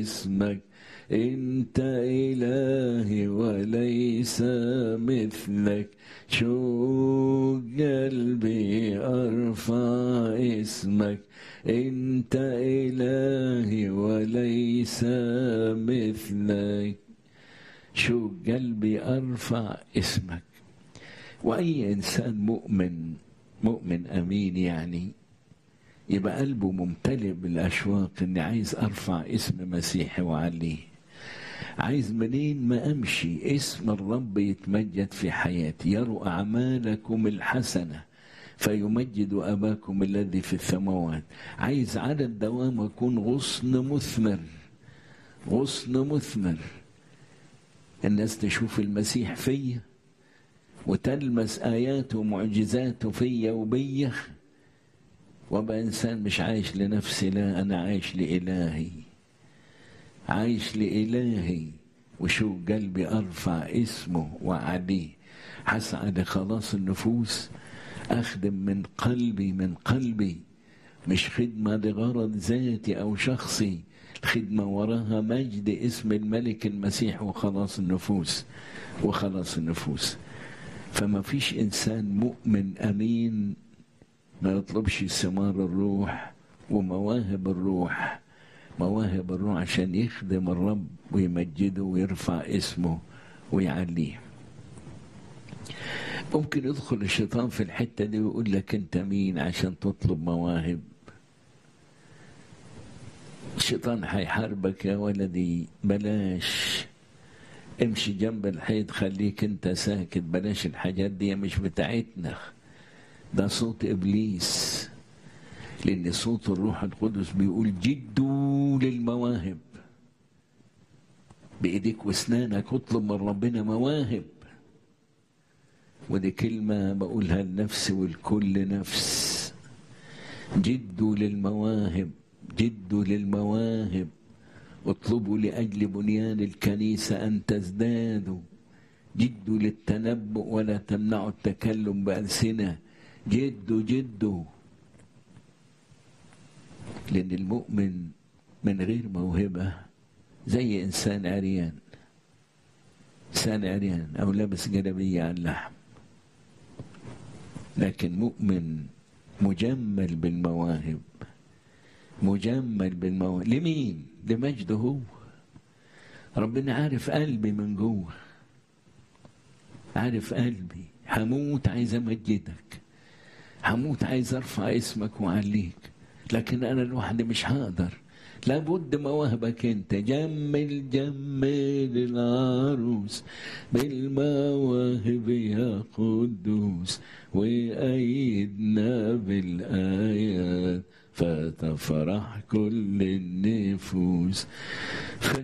اسمك انت الهي وليس مثلك شو قلبي ارفع اسمك انت الهي وليس مثلك شو قلبي ارفع اسمك واي انسان مؤمن مؤمن امين يعني يبقى قلبه ممتلئ بالاشواق اني عايز ارفع اسم مسيحي وعليه عايز منين ما امشي اسم الرب يتمجد في حياتي يروا اعمالكم الحسنه فيمجد اباكم الذي في السماوات عايز على الدوام اكون غصن مثمر غصن مثمر الناس تشوف المسيح فيا وتلمس اياته ومعجزاته فيا وبيا وابقى انسان مش عايش لنفسي لا انا عايش لالهي عايش لالهي وشو قلبي ارفع اسمه وعليه هسعى لخلاص النفوس اخدم من قلبي من قلبي مش خدمه لغرض ذاتي او شخصي الخدمه وراها مجد اسم الملك المسيح وخلاص النفوس وخلاص النفوس فما فيش انسان مؤمن امين ما يطلبش ثمار الروح ومواهب الروح مواهب الروح عشان يخدم الرب ويمجده ويرفع اسمه ويعليه ممكن يدخل الشيطان في الحتة دي ويقول لك انت مين عشان تطلب مواهب الشيطان هيحاربك يا ولدي بلاش امشي جنب الحيط خليك انت ساكت بلاش الحاجات دي مش بتاعتنا ده صوت ابليس لان صوت الروح القدس بيقول جدوا للمواهب بايديك واسنانك اطلب من ربنا مواهب ودي كلمة بقولها لنفسي والكل نفس جدوا للمواهب جدوا للمواهب اطلبوا لأجل بنيان الكنيسة أن تزدادوا جدوا للتنبؤ ولا تمنعوا التكلم بألسنة جدوا جدوا لأن المؤمن من غير موهبة زي إنسان عريان إنسان عريان أو لابس جلابية على اللحم لكن مؤمن مجمل بالمواهب مجمل بالمواهب لمين؟ لمجده هو ربنا عارف قلبي من جوه عارف قلبي هموت عايز امجدك هموت عايز ارفع اسمك واعليك لكن انا لوحدي مش هقدر لابد مواهبك انت جمل جمل العروس بالمواهب يا قدوس وأيدنا بالآيات فتفرح كل النفوس